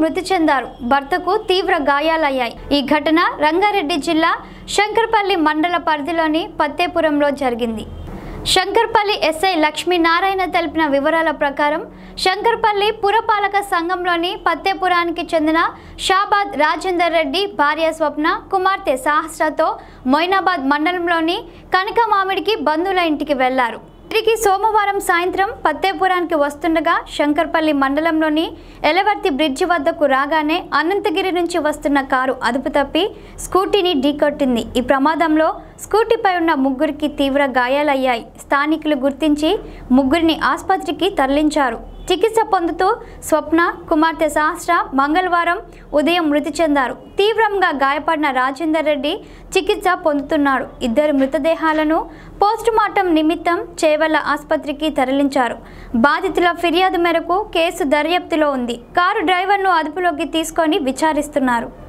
మృతి చెందారు భర్తకు తీవ్ర గాయాలయ్యాయి ఈ ఘటన రంగారెడ్డి జిల్లా శంకర్పల్లి మండల పరిధిలోని పత్తేపురంలో జరిగింది శంకర్పల్లి ఎస్ఐ లక్ష్మీనారాయణ తెలిపిన వివరాల ప్రకారం శంకర్పల్లి పురపాలక సంఘంలోని పత్తేపురానికి చెందిన షాబాద్ రాజేందర్ రెడ్డి భార్య స్వప్న కుమార్తె సహస్రతో మొయినాబాద్ మండలంలోని కనక మామిడికి బంధువుల ఇంటికి వెళ్లారు తిరిగి సోమవారం సాయంత్రం పత్తేపురానికి వస్తుండగా శంకర్పల్లి మండలంలోని ఎలవర్తి బ్రిడ్జి వద్దకు రాగానే అనంతగిరి నుంచి వస్తున్న కారు అదుపు తప్పి స్కూటీని ఢీకొట్టింది ఈ ప్రమాదంలో స్కూటీపై ఉన్న ముగ్గురికి తీవ్ర గాయాలయ్యాయి స్థానికులు గుర్తించి ముగ్గురిని ఆసుపత్రికి తరలించారు చికిత్స పొందుతూ స్వప్న కుమార్తె సహస్ర మంగళవారం ఉదయం మృతి చెందారు తీవ్రంగా గాయపడిన రాజేందర్ రెడ్డి చికిత్స పొందుతున్నాడు ఇద్దరు మృతదేహాలను పోస్టుమార్టం నిమిత్తం చేవల్ల ఆసుపత్రికి తరలించారు బాధితుల ఫిర్యాదు మేరకు కేసు దర్యాప్తులో ఉంది కారు డ్రైవర్ను అదుపులోకి తీసుకొని విచారిస్తున్నారు